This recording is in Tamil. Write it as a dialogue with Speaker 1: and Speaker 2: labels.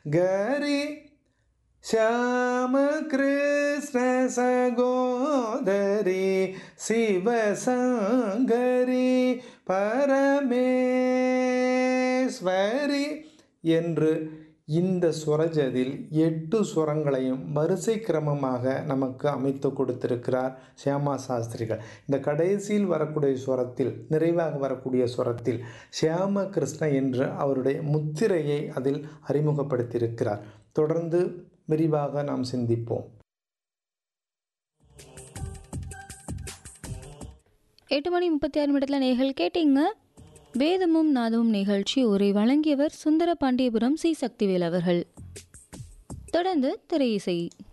Speaker 1: கரி ಶ್ಯಾಮ ಕೃಷ್ಣ ಸಗೋದರಿ ಶಿವಸಂಗರಿ பரமேஸ்வரி என்று இந்த சுரஜதில் எட்டு சுரங்களையும் வரிசை கிரமமாக நமக்கு அமைத்து கொடுத்திருக்கிறார் சியாமா சாஸ்திரிகள் இந்த கடைசியில் வரக்கூடிய சுரத்தில் நிறைவாக வரக்கூடிய சுரத்தில் சியாம கிருஷ்ண என்று அவருடைய முத்திரையை அதில் அறிமுகப்படுத்தியிருக்கிறார் தொடர்ந்து விரிவாக நாம் சிந்திப்போம்
Speaker 2: எட்டு மணி முப்பத்தி ஆறு நிமிடத்தில் நேர்கள் கேட்டீங்க வேதமும் நாதமும் நிகழ்ச்சி உரை வழங்கியவர் சுந்தர பாண்டியபுரம் சி சக்திவேல் அவர்கள் தொடர்ந்து திரை இசை